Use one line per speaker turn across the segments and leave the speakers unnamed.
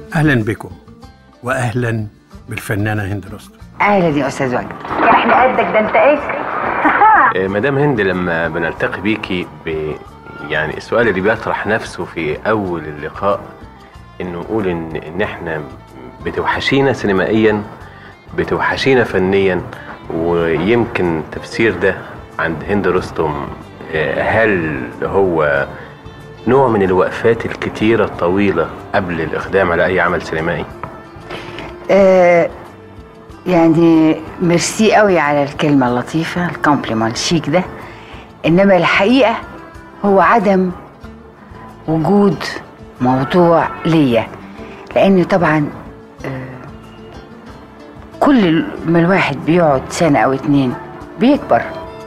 اهلا بكم واهلا بالفنانه هند رستم
اهلا يا استاذ وجدي يا احنا قدك ده انت ايه
آه، مدام هند لما بنلتقي بيكي ب يعني السؤال اللي بيطرح نفسه في اول اللقاء انه نقول ان ان احنا بتوحشينا سينمائيا بتوحشينا فنيا ويمكن تفسير ده عند هند رستم آه، هل هو نوع من الوقفات الكتيرة الطويلة قبل الإقدام على أي عمل سينمائي؟
آه يعني ميرسي قوي على الكلمة اللطيفة الكومبليمون الشيك ده إنما الحقيقة هو عدم وجود موضوع ليا لأن طبعا آه كل ما الواحد بيقعد سنة أو اتنين بيكبر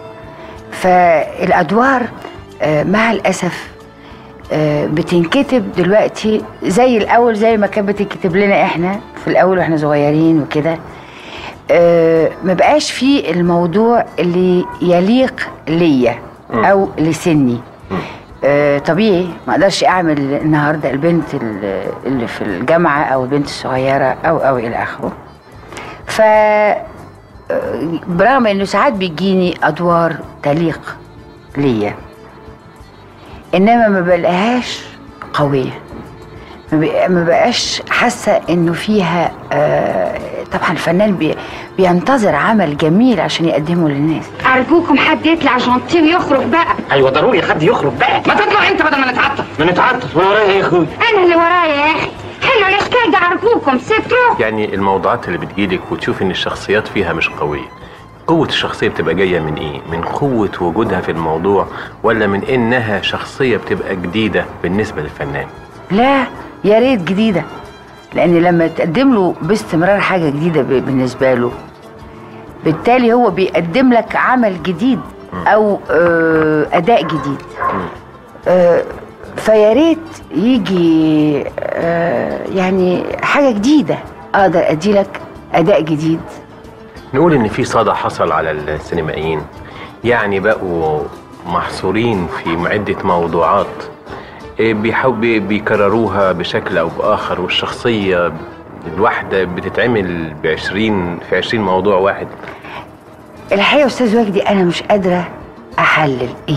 فالأدوار آه مع الأسف آه، بتنكتب دلوقتي زي الاول زي ما كانت بتنكتب لنا احنا في الاول واحنا صغيرين وكده آه، ما بقاش فيه الموضوع اللي يليق ليا او لسني آه، طبيعي ما اقدرش اعمل النهارده البنت ال- اللي في الجامعه او البنت الصغيره او او الى اخره ف آه، برغم انه ساعات بيجيني ادوار تليق ليا انما ما بلاقيهاش قويه ما بق- ما بقاش حاسه انه فيها آه طبعا الفنان بي بينتظر عمل جميل عشان يقدمه للناس
أرجوكم حد يطلع جنطي ويخرج بقى
ايوه ضروري حد يخرج بقى ما تطلع انت بدل ما نتعطل ما نتعطل وانا ورايا ايه يا اخوي
أنا اللي ورايا يا أخي حلو الأشكال ده أرجوكم ستروا
يعني الموضوعات اللي بتجيلك وتشوف ان الشخصيات فيها مش قوية قوة الشخصية بتبقى جاية من ايه؟ من قوة وجودها في الموضوع ولا من انها شخصية بتبقى جديدة بالنسبة للفنان؟
لا يا ريت جديده لان لما تقدم له باستمرار حاجه جديده ب- بالنسبه له بالتالي هو بيقدم لك عمل جديد او آه اداء جديد آه فيا ريت يجي آه يعني حاجه جديده اقدر ادي لك اداء جديد
نقول ان في صدى حصل على السينمائيين يعني بقوا محصورين في عدة موضوعات إيه بيحاول بي- بيكرروها بشكل او باخر والشخصية الواحدة بتتعمل بعشرين في عشرين موضوع واحد
الحقيقه يا استاذ وجدي انا مش قادره احلل ايه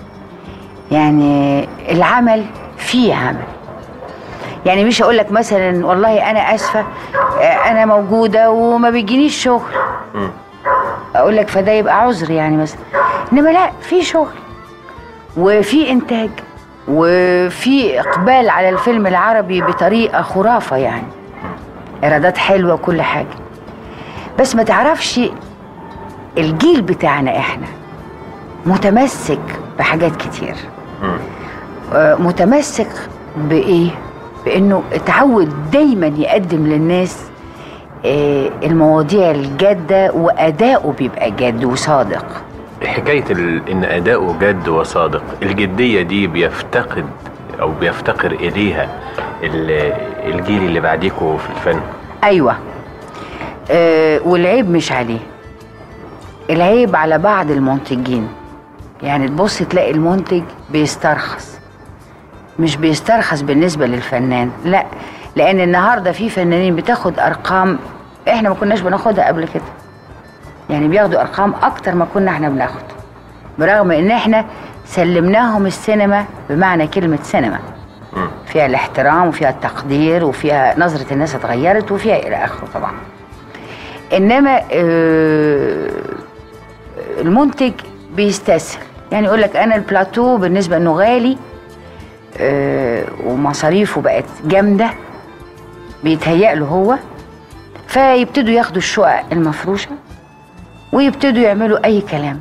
يعني العمل فيه عمل يعني مش هقول لك مثلا والله انا اسفه آه، انا موجوده وما بيجينيش شغل
مم.
اقول لك فده يبقى عذر يعني مثلا انما لا في شغل وفي انتاج وفي اقبال على الفيلم العربي بطريقه خرافه يعني ايرادات حلوه وكل حاجه بس ما تعرفش الجيل بتاعنا احنا متمسك بحاجات كتير
مم.
آه، متمسك بايه بانه اتعود دايما يقدم للناس آه، المواضيع الجاده واداؤه بيبقى جاد وصادق
حكاية ال- ان اداؤه جد وصادق الجدية دي بيفتقد او بيفتقر اليها ال- الجيل اللي بعديكوا في الفن
ايوه آه والعيب مش عليه العيب على بعض المنتجين يعني تبص تلاقي المنتج بيسترخص مش بيسترخص بالنسبه للفنان لا لان النهارده في فنانين بتاخد ارقام احنا ما كناش بناخدها قبل كده يعني بياخدوا ارقام اكتر ما كنا احنا بناخد برغم ان احنا سلمناهم السينما بمعنى كلمه سينما
مم.
فيها الاحترام وفيها التقدير وفيها نظرة الناس اتغيرت وفيها إلى آخره طبعا إنما آه، المنتج بيستسهل يعني يقول لك أنا البلاتو بالنسبة إنه غالي آه، ومصاريفه بقت جامدة بيتهيأ له هو فيبتدوا ياخدوا الشقق المفروشة ويبتدوا يعملوا أي كلام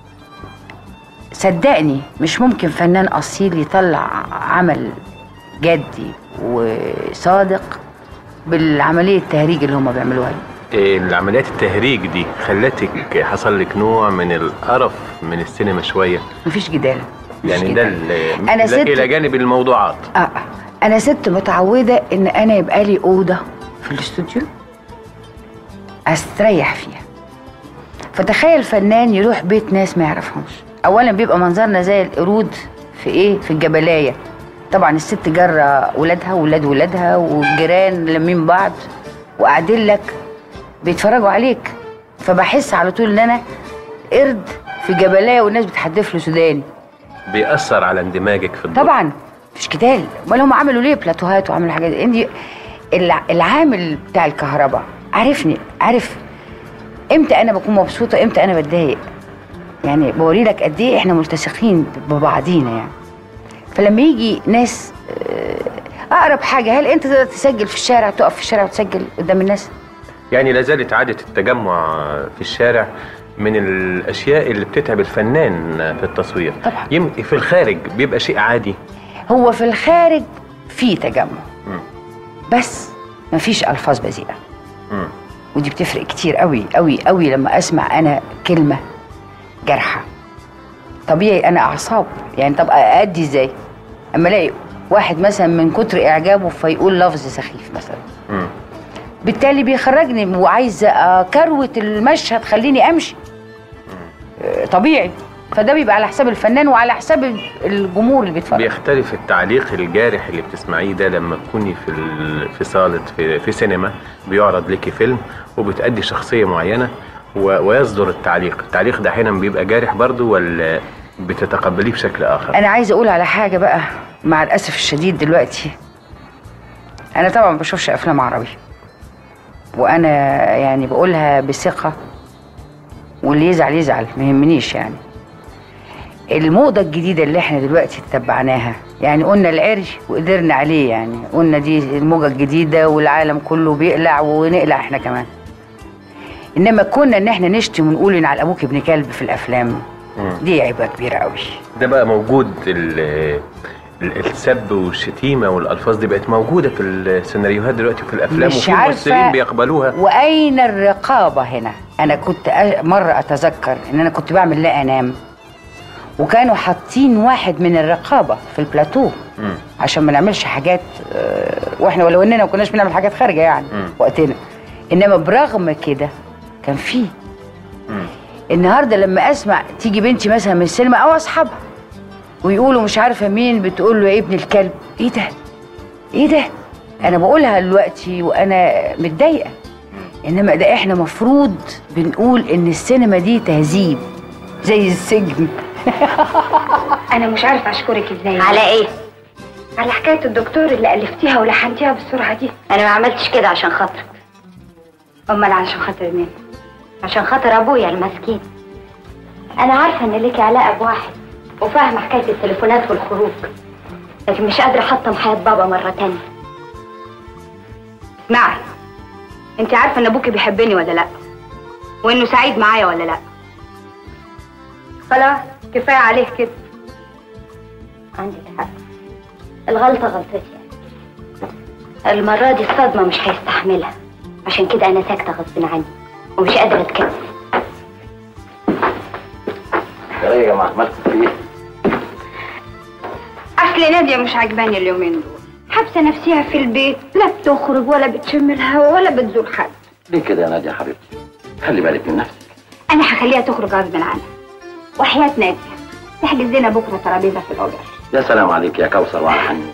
صدقني مش ممكن فنان أصيل يطلع عمل جدي وصادق بالعملية التهريج اللي هم بيعملوها دي
إيه العمليات التهريج دي خلتك حصل لك نوع من القرف من السينما شوية
مفيش جدال مفيش
يعني ده
جدال.
ال-
أنا
إلى-
ست-
الى جانب الموضوعات
آه آه. أنا ست متعودة إن أنا يبقى لي أوضة في الاستوديو أستريح فيها فتخيل فنان يروح بيت ناس ما يعرفهمش أولا بيبقى منظرنا زي القرود في إيه في الجبلاية طبعا الست جرى ولادها وولاد ولادها والجيران لمين بعض وقاعدين لك بيتفرجوا عليك فبحس على طول ان انا قرد في جبلايه والناس بتحدف له سوداني
بيأثر على اندماجك في الدور
طبعا مش كتال امال هم عملوا ليه بلاتوهات وعملوا حاجات دي عندي الع- العامل بتاع الكهرباء عارفني عارف امتى انا بكون مبسوطه امتى انا بتضايق يعني بوري لك قد ايه احنا ملتصقين ببعضينا يعني فلما يجي ناس آه، اقرب حاجه هل انت تقدر تسجل في الشارع تقف في الشارع وتسجل قدام الناس
يعني لا زالت عادة التجمع في الشارع من الأشياء اللي بتتعب الفنان في التصوير
طبعا.
يم في الخارج بيبقى شيء عادي
هو في الخارج في تجمع
مم.
بس مفيش الفاظ بذيئه
مم.
ودي بتفرق كتير قوي قوي قوي لما اسمع انا كلمه جارحه طبيعي انا اعصاب يعني طب ادي ازاي اما الاقي واحد مثلا من كتر اعجابه فيقول لفظ سخيف مثلا
مم.
بالتالي بيخرجني وعايزه كروت المشهد خليني امشي آه، طبيعي فده بيبقى على حساب الفنان وعلى حساب الجمهور اللي بيتفرج
بيختلف التعليق الجارح اللي بتسمعيه ده لما تكوني في ال- في صاله في, في سينما بيعرض لك فيلم وبتأدي شخصيه معينه و- ويصدر التعليق التعليق ده احيانا بيبقى جارح برضه ولا بتتقبليه بشكل اخر
انا عايزه اقول على حاجه بقى مع الاسف الشديد دلوقتي انا طبعا ما بشوفش افلام عربي وانا يعني بقولها بثقه واللي يزعل يزعل ما يهمنيش يعني الموضه الجديده اللي احنا دلوقتي اتبعناها يعني قلنا العري وقدرنا عليه يعني قلنا دي الموجه الجديده والعالم كله بيقلع ونقلع احنا كمان انما كنا ان احنا نشتم ونقول ان على ابوك ابن كلب في الافلام
مم.
دي عيبه كبيره قوي
ده بقى موجود ال- ال- السب والشتيمه والالفاظ دي بقت موجوده في السيناريوهات دلوقتي وفي الافلام
مش
وفي
عارفة
ممثلين بيقبلوها
واين الرقابه هنا انا كنت أ- مره اتذكر ان انا كنت بعمل لا انام وكانوا حاطين واحد من الرقابه في البلاتو
مم.
عشان ما نعملش حاجات آه، واحنا ولو اننا ما كناش بنعمل حاجات خارجه يعني
مم.
وقتنا انما برغم كده كان فيه
مم.
النهارده لما اسمع تيجي بنتي مثلا من السينما او اصحابها ويقولوا مش عارفه مين بتقول له يا ابن الكلب ايه ده ايه ده انا بقولها دلوقتي وانا متضايقه انما ده احنا مفروض بنقول ان السينما دي تهذيب زي السجن
انا مش عارفه اشكرك ازاي
على ايه؟
على حكايه الدكتور اللي الفتيها ولحنتيها بالسرعه دي
انا ما عملتش كده عشان خاطرك
امال علشان خاطر مين
عشان خاطر ابويا المسكين
انا عارفه ان ليكي علاقه بواحد وفاهمه حكايه التليفونات والخروج لكن مش قادره احطم حياه بابا مره تانية اسمعي انت عارفه ان ابوكي بيحبني ولا لا وانه سعيد معايا ولا لا خلاص كفايه عليه كده
عندك حق الغلطة غلطتي المرة دي الصدمة مش هيستحملها عشان كده أنا ساكتة غصب عني ومش قادرة أتكلم
ايه يا جماعه مالكم في ايه؟
اصل ناديه مش عجباني اليومين دول حابسه نفسها في البيت لا بتخرج ولا بتشم الهوا ولا بتزور حد
ليه كده يا ناديه يا حبيبتي؟ خلي بالك من نفسك
انا هخليها تخرج غصب عنها وحياه ناديه تحجز لنا بكره ترابيزه في الاوضه
يا سلام عليك يا كوثر وعلى حنين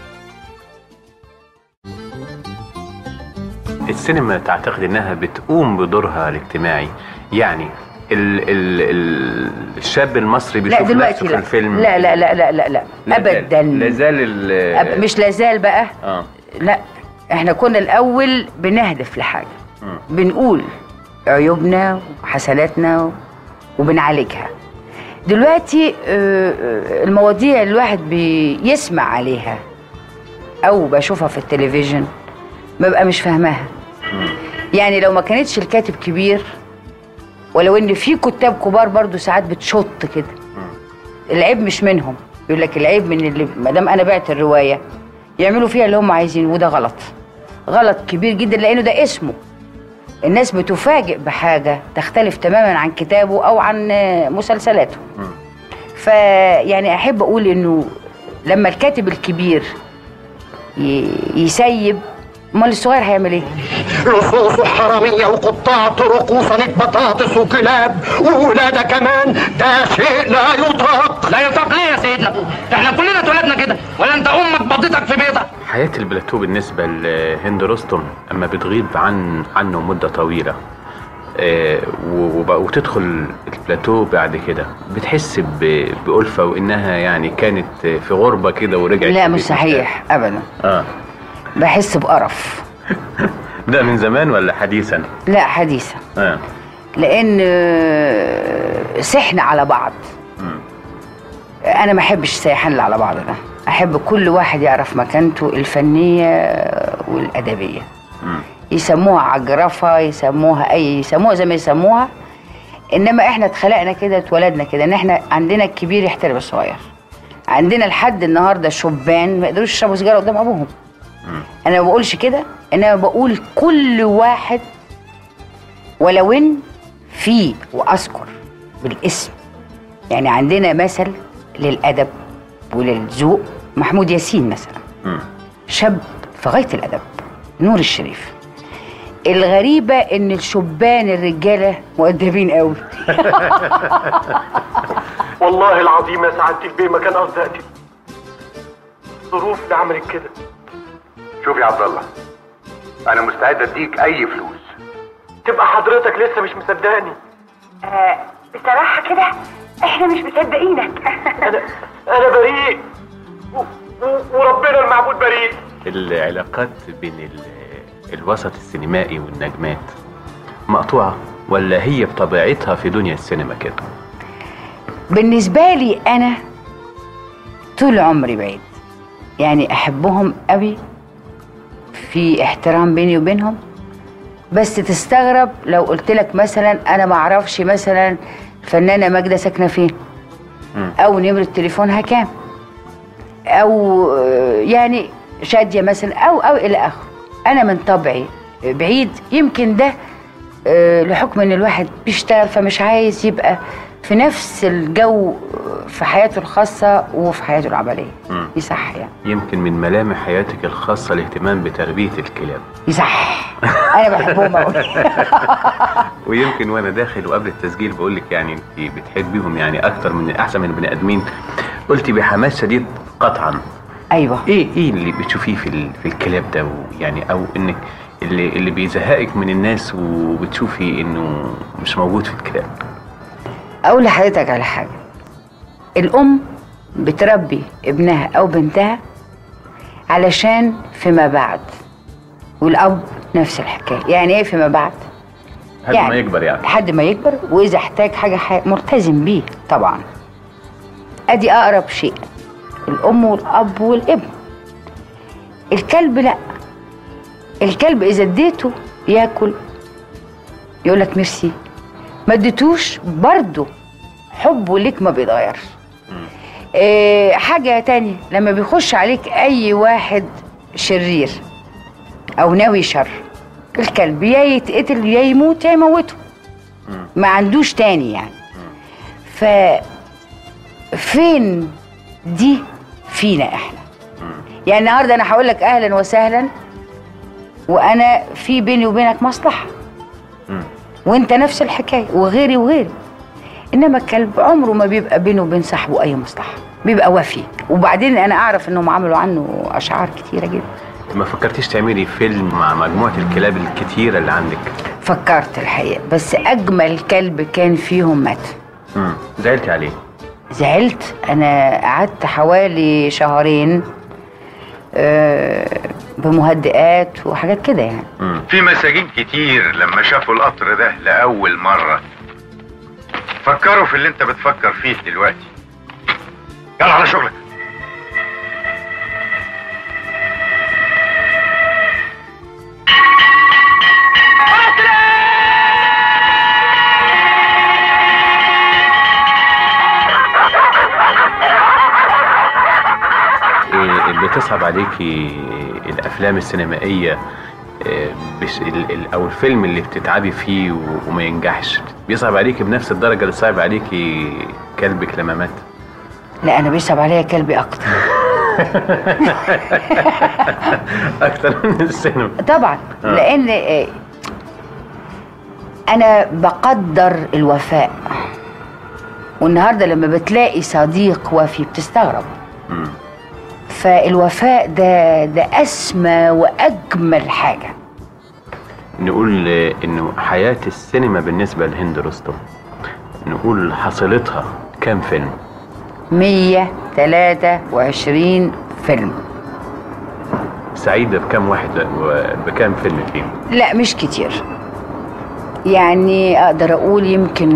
السينما تعتقد انها بتقوم بدورها الاجتماعي يعني ال ال ال الشاب المصري
لا
بيشوف
دلوقتي
نفسه في
لا
الفيلم
لا لا لا لا لا, لا.
لا زال-
ابدا
لا زال ال
أب... مش لازال بقى
اه
لا احنا كنا الاول بنهدف لحاجه
مم.
بنقول عيوبنا وحسناتنا وبنعالجها دلوقتي آه، آه، المواضيع اللي الواحد بيسمع عليها او بشوفها في التلفزيون ببقى مش فاهماها يعني لو ما كانتش الكاتب كبير ولو ان في كتاب كبار برضو ساعات بتشط كده العيب مش منهم يقول لك العيب من اللي ما دام انا بعت الروايه يعملوا فيها اللي هم عايزينه وده غلط غلط كبير جدا لانه ده اسمه الناس بتفاجئ بحاجه تختلف تماما عن كتابه او عن آه، مسلسلاته فيعني احب اقول انه لما الكاتب الكبير ي- يسيب امال الصغير هيعمل ايه
لصوص حرامية وقطاع طرق وصينية بطاطس وكلاب وولادة كمان ده شيء لا يطاق
يطاق لا يطاق ليه يا سيدنا احنا كلنا اتولدنا كده ولا انت امك بضتك في بيضه
حياة البلاتو بالنسبة لهند رستم أما بتغيب عن عنه مدة طويلة آه، و- وب- وتدخل البلاتو بعد كده بتحس ب- بألفة وإنها يعني كانت في غربة كده ورجعت
لا مش
البيت
صحيح ابدا
اه
بحس بقرف
ده من زمان ولا حديثا؟
لا حديثا
اه
لان آه، سحنا على بعض
مم.
انا ما احبش السيحان اللي على بعض ده احب كل واحد يعرف مكانته الفنيه والادبيه
مم.
يسموها عجرفه يسموها اي يسموها زي ما يسموها انما احنا اتخلقنا كده اتولدنا كده ان احنا عندنا الكبير يحترم الصغير عندنا لحد النهارده شبان ما يقدروش يشربوا سيجاره قدام ابوهم انا ما بقولش كده انما بقول كل واحد ولو ان في واذكر بالاسم يعني عندنا مثل للادب وللذوق محمود ياسين مثلا
مم.
شاب في غايه الادب نور الشريف الغريبه ان الشبان الرجاله مؤدبين قوي
والله العظيم يا سعادة البيه ما كان قصدي اقتل ظروف اللي عملت كده
شوف يا عبد الله انا مستعد اديك اي فلوس
تبقى حضرتك لسه مش مصدقني
بصراحة كده احنا مش مصدقينك
انا انا بريء و... و... وربنا المعبود بريء
العلاقات بين ال- الوسط السينمائي والنجمات مقطوعة ولا هي بطبيعتها في دنيا السينما كده؟
بالنسبه لي انا طول عمري بعيد يعني احبهم قوي في احترام بيني وبينهم بس تستغرب لو قلت لك مثلا انا ما اعرفش مثلا الفنانه ماجده ساكنه فين
مم.
او نمره تليفونها كام او آه، يعني شاديه مثلا او او الى اخره انا من طبعي بعيد يمكن ده آه، لحكم ان الواحد بيشتغل فمش عايز يبقى في نفس الجو في حياته الخاصه وفي حياته العمليه
مم.
يصح يعني
يمكن من ملامح حياتك الخاصة الاهتمام بتربية الكلاب
يصح انا بحبهم قوي
ويمكن وانا داخل وقبل التسجيل بقول لك يعني انت بتحبيهم يعني اكتر من احسن من البني ادمين قلتي بحماس شديد قطعا
ايوه
ايه ايه اللي بتشوفيه في ال- في الكلاب ده يعني او انك اللي اللي بيزهقك من الناس وبتشوفي انه مش موجود في الكلاب
اقول لحضرتك على حاجه الام بتربي ابنها او بنتها علشان فيما بعد والاب نفس الحكايه يعني ايه فيما بعد
لحد ما يكبر يعني
لحد ما يكبر واذا احتاج حاجه حي... ملتزم بيه طبعا ادي اقرب شيء الام والاب والابن الكلب لا الكلب اذا اديته ياكل يقول لك ميرسي ما اديتوش برضه حبه ليك ما بيتغيرش إيه حاجه تانية لما بيخش عليك اي واحد شرير او ناوي شر الكلب يا يتقتل يا يموت يا يموته ما عندوش تاني يعني ف فين دي فينا احنا يعني النهارده انا هقول لك اهلا وسهلا وانا في بيني وبينك مصلحه وانت نفس الحكايه وغيري وغيري انما الكلب عمره ما بيبقى بينه وبين صاحبه اي مصلحه بيبقى وفي وبعدين انا اعرف انهم عملوا عنه اشعار كتيره جدا
ما فكرتيش تعملي فيلم مع مجموعه الكلاب الكتيره اللي عندك
فكرت الحقيقه بس اجمل كلب كان فيهم مات
امم زعلتي عليه
زعلت انا قعدت حوالي شهرين آه، بمهدئات وحاجات كده يعني
في مساجين كتير لما شافوا القطر ده لأول مرة فكروا في اللي انت بتفكر فيه دلوقتي يلا على شغلك
إيه اللي تصعب عليكي الافلام السينمائيه إيه، بش ال- ال- او الفيلم اللي بتتعبي فيه و- وما ينجحش بيصعب عليكي بنفس الدرجه اللي صعب عليكي كلبك لما مات
لا انا بيصعب عليا كلبي اكتر
اكتر من السينما
طبعا
آه.
لان آه، انا بقدر الوفاء والنهارده لما بتلاقي صديق وفي بتستغرب
مم.
فالوفاء ده ده اسمى واجمل حاجه
نقول آه، انه حياة السينما بالنسبة لهند رستم نقول حصلتها كام فيلم
123 فيلم
سعيدة بكام واحد بكام فيلم فيهم
لا مش كتير يعني اقدر اقول يمكن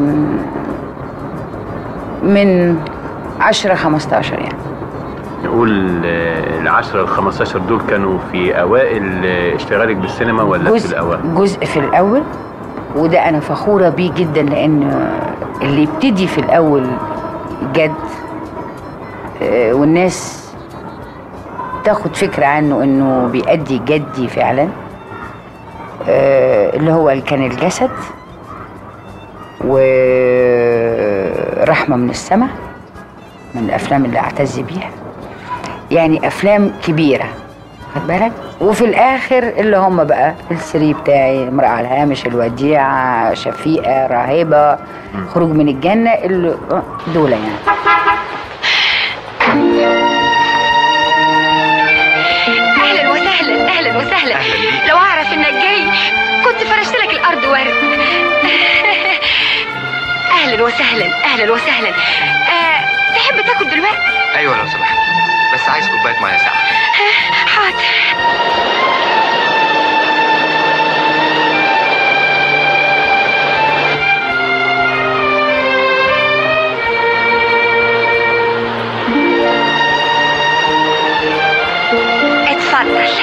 من 10 15 يعني
نقول آه، العشرة ال 15 دول كانوا في أوائل آه، اشتغالك بالسينما ولا في
جزء
الأوائل؟
جزء في الاول وده انا فخوره بيه جدا لان اللي يبتدي في الاول جد آه، والناس تاخد فكره عنه انه بيأدي جدي فعلا آه، اللي هو اللي كان الجسد ورحمه من السماء من الافلام اللي اعتز بيها يعني افلام كبيره خد بالك وفي الاخر اللي هم بقى السري بتاعي امرأة على الهامش الوديعة شفيقة راهبة خروج من الجنة اللي دول يعني
اهلا وسهلا اهلا وسهلا لو اعرف انك جاي كنت فرشت لك الارض ورد اهلا وسهلا اهلا وسهلا آه، تحب تاكل دلوقتي
ايوه لو سمحت بس عايز كوبايه ميه ساقعه
حاضر اتفضل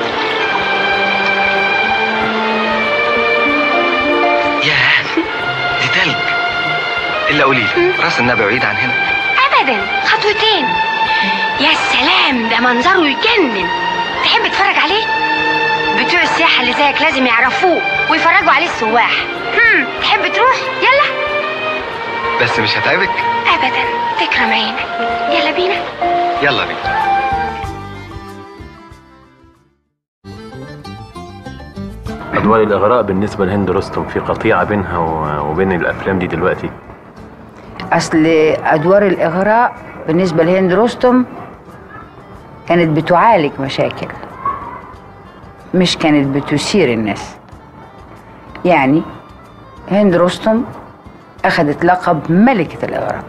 ياه دي تلج الا قولي لي راس النبي بعيد عن هنا
ابدا خطوتين يا سلام ده منظره يجنن تحب تتفرج عليه بتوع السياحه اللي زيك لازم يعرفوه ويفرجوا عليه السواح هم تحب تروح يلا
بس مش هتعبك
ابدا تكرم عينك يلا بينا
يلا بينا
أدوار الإغراء بالنسبة لهند رستم في قطيعة بينها و- وبين الأفلام دي دلوقتي
اصل ادوار الاغراء بالنسبة لهند رستم كانت بتعالج مشاكل مش كانت بتثير الناس يعني هند رستم اخذت لقب ملكة الاغراء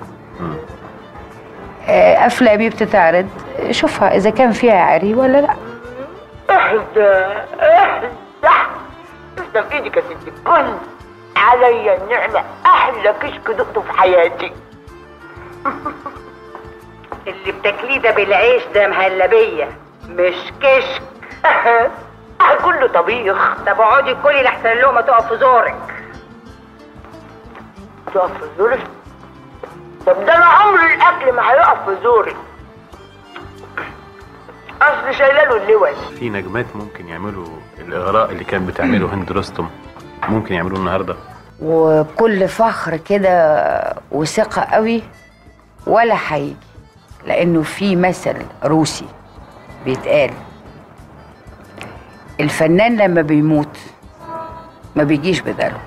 آه، افلامي بتتعرض شوفها اذا كان فيها عري ولا لا
اهدى اهدى تسلم ايدك يا ست الكل عليا النعمة احلى كشك دقته في حياتي اللي بتاكليه ده بالعيش ده مهلبية مش كشك كله طبيخ طب اقعدي كلي لحسن اللقمة تقف في زورك تقف في زورك؟ طب ده انا عمر الاكل ما هيقف في زوري اصل شايله له اللوز
في نجمات ممكن يعملوا الإغراء اللي كان بتعمله هند رستم ممكن يعملوه النهاردة
وبكل فخر كده وثقة قوي ولا هيجي لأنه في مثل روسي بيتقال الفنان لما بيموت ما بيجيش بداله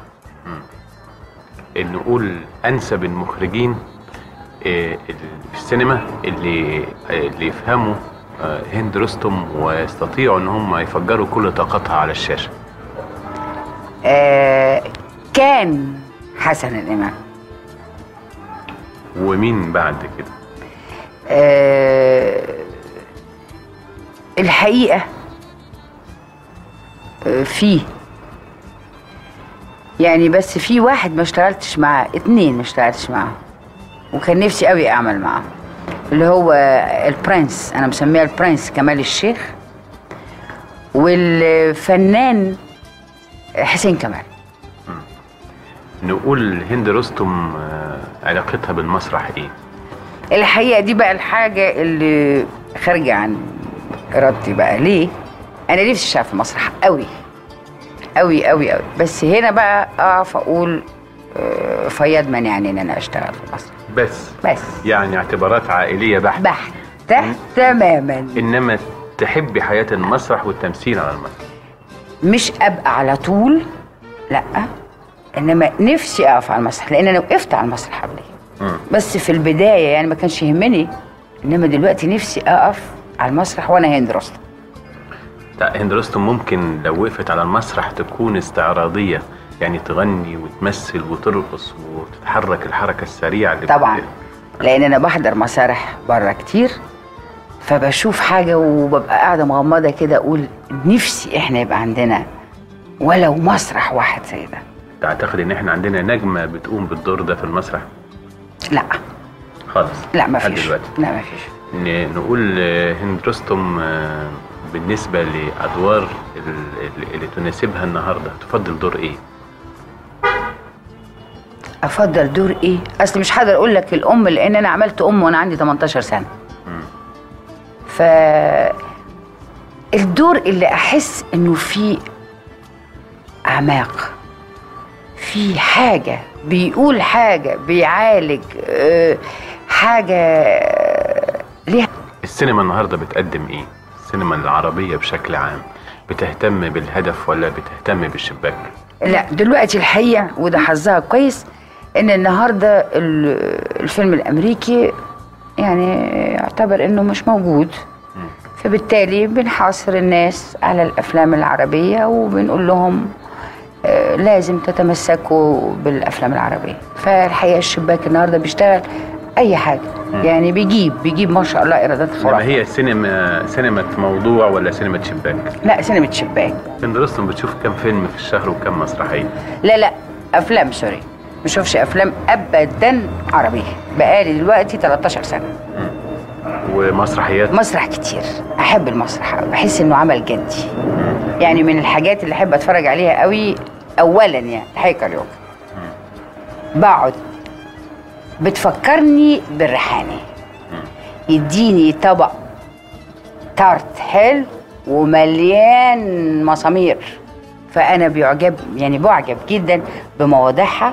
إن نقول أنسب المخرجين آه، ال- في السينما اللي آه، اللي يفهموا آه، هند رستم ويستطيعوا إن هم يفجروا كل طاقتها على الشاشة
آه كان حسن الإمام
ومين بعد كده
آه الحقيقة آه في يعني بس في واحد ما اشتغلتش معاه اتنين ما اشتغلتش معاه وكان نفسي قوي اعمل معاه اللي هو البرنس انا مسميها البرنس كمال الشيخ والفنان حسين كمال
نقول هند رستم آه، علاقتها بالمسرح ايه؟
الحقيقه دي بقى الحاجه اللي خارجه عن ارادتي بقى ليه انا نفسي اشتغل في المسرح قوي قوي قوي قوي بس هنا بقى اقف اقول آه، فياض مانعني ان انا اشتغل في المسرح
بس
بس
يعني اعتبارات عائلية بحت
بحت تماما
انما تحبي حياة المسرح والتمثيل على المسرح
مش ابقى على طول لا انما نفسي اقف على المسرح لان انا وقفت على المسرح قبل كده
مم.
بس في البدايه يعني ما كانش يهمني انما دلوقتي نفسي اقف على المسرح وانا هند رستم
لا هند رستم ممكن لو وقفت على المسرح تكون استعراضيه يعني تغني وتمثل وترقص وتتحرك الحركه السريعه اللي
طبعا
بت-
لان انا بحضر مسارح بره كتير فبشوف حاجه وببقى قاعده مغمضه كده اقول نفسي احنا يبقى عندنا ولو مسرح واحد زي ده
تعتقد ان احنا عندنا نجمه بتقوم بالدور ده في المسرح
لا
خالص
لا ما
لحد
فيش
دلوقتي
لا ما فيش
ن- نقول آه، هند رستم آه، بالنسبه لادوار ال- ال- اللي تناسبها النهارده تفضل دور ايه؟
افضل دور ايه اصل مش هقدر اقول لك الام لان انا عملت ام وانا عندي 18 سنه ف الدور اللي احس انه فيه اعماق في حاجه بيقول حاجه بيعالج آه، حاجه آه، ليها
السينما النهارده بتقدم ايه؟ السينما العربيه بشكل عام بتهتم بالهدف ولا بتهتم بالشباك؟
لا دلوقتي الحقيقه وده حظها كويس ان النهارده ال- الفيلم الامريكي يعني يعتبر انه مش موجود فبالتالي بنحاصر الناس على الافلام العربيه وبنقول لهم آه، لازم تتمسكوا بالافلام العربيه فالحقيقه الشباك النهارده بيشتغل اي حاجه يعني بيجيب بيجيب ما شاء الله ايرادات
انما
خرافيه
هي سينما سينما موضوع ولا سينما شباك؟
لا سينما شباك
هند رستم بتشوف كم فيلم في الشهر وكم مسرحيه؟
لا لا افلام سوري ما اشوفش افلام ابدا عربيه بقالي دلوقتي 13 سنه
ومسرحيات
مسرح كتير احب المسرح أوي. بحس انه عمل جدي يعني من الحاجات اللي احب اتفرج عليها قوي اولا يعني الحقيقه اليوم بقعد بتفكرني بالريحاني يديني طبق تارت حلو ومليان مسامير فانا بيعجب يعني بعجب جدا بمواضيعها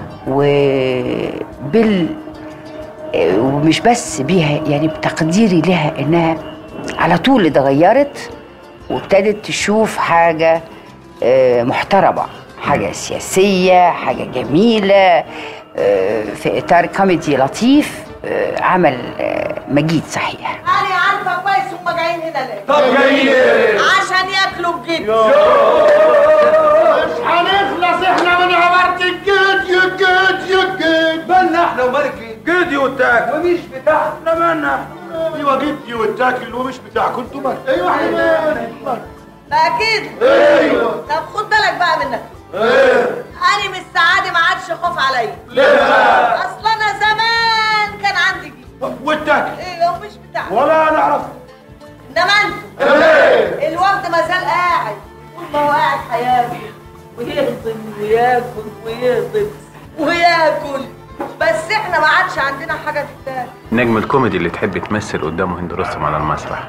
وبال ومش بس بيها يعني بتقديري لها انها على طول اتغيرت وابتدت تشوف حاجه آه، محترمه حاجه سياسيه حاجه جميله آه، في اطار كوميدي لطيف آه، عمل آه، مجيد صحيح
انا عارفه كويس هم جايين هنا ليه
طب جايين ليه؟
عشان ياكلوا الجد
مش هنخلص احنا من عبارة الجد يا جد يا جد مالنا احنا ومالك جدي وتاكل ومش بتاعنا مالنا ايوه جدي وتاكل ومش بتاعكم انتوا مالك ايوه احنا مالك
ما اكيد
ايوه
طب خد بالك بقى منك
ايه
انا من السعاده ما عادش خوف عليا
ليه بقى؟
اصل انا زمان كان عندي جد
والتاكل
ايه ومش بتاعك
ولا نعرف
انما انتوا
ايه
الوفد ما زال قاعد طول ما هو قاعد هياكل ويهضم وياكل ويهضم وياكل بس احنا ما عادش عندنا حاجه تتاكل
نجم الكوميدي اللي تحب تمثل قدامه هند رستم على المسرح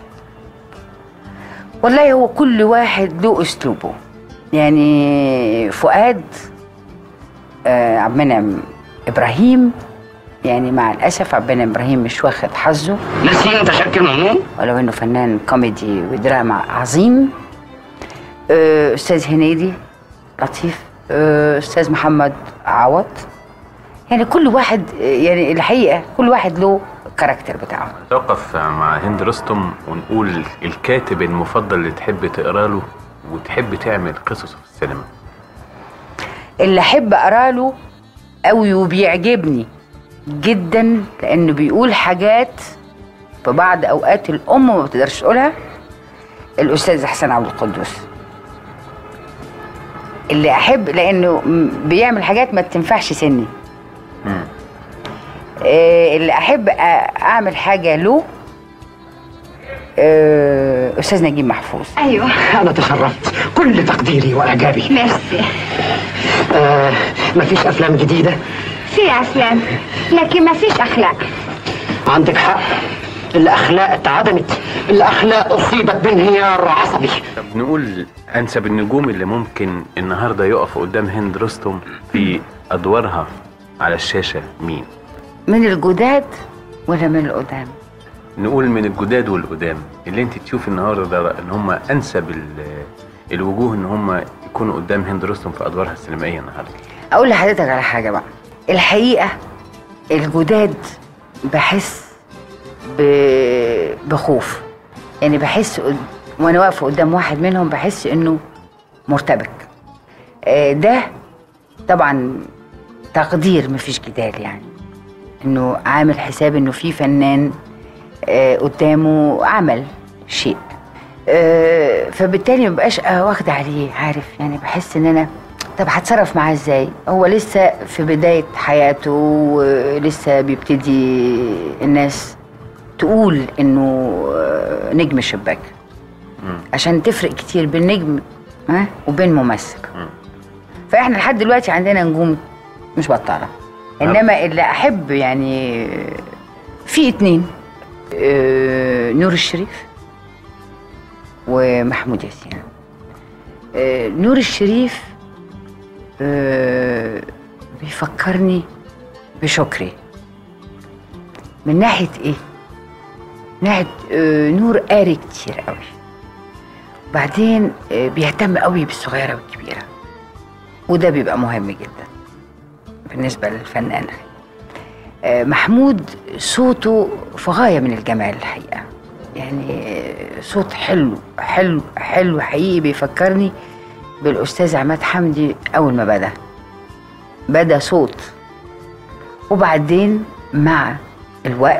والله هو كل واحد له اسلوبه يعني فؤاد آه، عبد المنعم ابراهيم يعني مع الاسف عبد المنعم ابراهيم مش واخد حظه
ناسين تشكل ممنون
ولو انه فنان كوميدي ودراما عظيم آه، استاذ هنيدي لطيف آه، استاذ محمد عوض يعني كل واحد آه، يعني الحقيقه كل واحد له الكاركتر بتاعه
نتوقف مع هند رستم ونقول الكاتب المفضل اللي تحب تقرا له وتحب تعمل قصصه في السينما
اللي احب اقرا له قوي وبيعجبني جدا لانه بيقول حاجات في بعض اوقات الام ما بتقدرش تقولها الاستاذ حسن عبد القدوس اللي احب لانه م- بيعمل حاجات ما تنفعش سني آه، اللي احب أ- اعمل حاجه له آه، استاذ نجيب محفوظ
ايوه انا تشرفت كل تقديري واعجابي
ميرسي
آه مفيش افلام جديده
في افلام لكن ما فيش اخلاق
عندك حق الاخلاق اتعدمت الاخلاق اصيبت بانهيار عصبي
طب نقول انسب النجوم اللي ممكن النهارده يقف قدام هند رستم في ادوارها على الشاشه مين
من الجداد ولا من القدام
نقول من الجداد والقدام اللي انت تشوف النهارده ان هم انسب ال- الوجوه ان هم يكونوا قدام هند رستم في ادوارها السينمائيه النهارده
اقول لحضرتك على حاجه بقى الحقيقه الجداد بحس ب... بخوف يعني بحس قد... وانا واقفه قدام واحد منهم بحس انه مرتبك آه، ده طبعا تقدير مفيش جدال يعني انه عامل حساب انه في فنان آه، قدامه عمل شيء آه، فبالتالي مبقاش واخده عليه عارف يعني بحس ان انا طب هتصرف معاه ازاي هو لسه في بداية حياته ولسه بيبتدي الناس تقول انه آه، نجم الشباك عشان تفرق كتير بين نجم ها وبين ممثل فاحنا لحد دلوقتي عندنا نجوم مش بطالة انما اللي احب يعني في اتنين آه، نور الشريف ومحمود ياسين آه، نور الشريف آه، بيفكرني بشكري من ناحية ايه؟ من ناحية آه، نور قاري كتير قوي وبعدين آه، بيهتم قوي بالصغيرة والكبيرة وده بيبقى مهم جدا بالنسبة للفنان آه، محمود صوته في غاية من الجمال الحقيقة يعني آه، صوت حلو حلو حلو حقيقي بيفكرني بالأستاذ عماد حمدي أول ما بدأ بدأ صوت وبعدين مع الوقت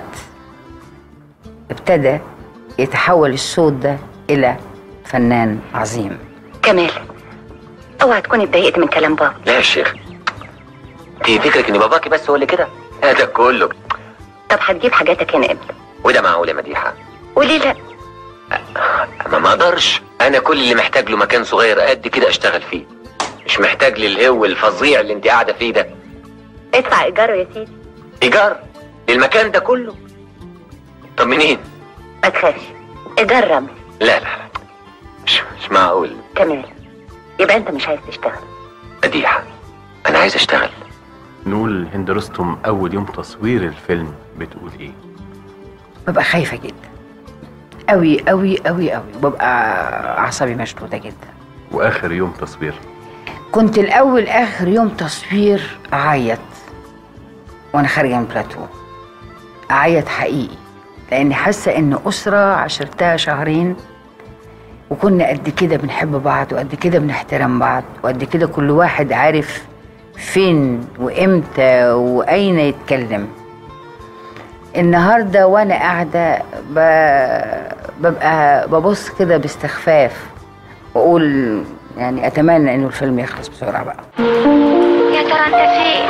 ابتدى يتحول الصوت ده إلى فنان عظيم
كمال اوعى تكون اتضايقت من كلام بابا
لا يا شيخ انت فكرك ان باباكي بس هو اللي كده هذا كله
طب هتجيب حاجاتك هنا امتى
وده معقول يا مديحه
وليه لا
ما ما اقدرش انا كل اللي محتاج له مكان صغير قد كده اشتغل فيه مش محتاج للهو الفظيع اللي انت قاعده فيه ده
ادفع ايجاره يا سيدي
ايجار للمكان ده كله طب منين
ما تخافش ايجار رمل
لا لا لا مش, مش معقول
كمال يبقى انت مش عايز تشتغل
مديحه انا عايز اشتغل
نقول هند رستم اول يوم تصوير الفيلم بتقول ايه
ببقى خايفة جدا أوي أوي أوي أوي ببقى أعصابي مشدودة جدا
واخر يوم تصوير
كنت الأول آخر يوم تصوير أعيط وأنا خارجة من بلاتو أعيط حقيقي لأني حاسة إن أسرة عشرتها شهرين وكنا قد كده بنحب بعض وقد كده بنحترم بعض وقد كده كل واحد عارف فين وإمتى وأين يتكلم النهارده وانا قاعده ب... ببقى ببص كده باستخفاف واقول يعني اتمنى انه الفيلم يخلص بسرعه بقى
يا ترى انت فين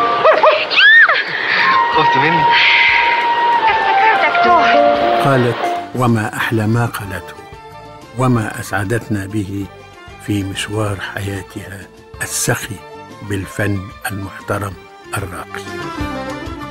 خفت مني
افتكرتك تهت
قالت وما أحلى ما قالته وما أسعدتنا به في مشوار حياتها السخي بالفن المحترم الراقي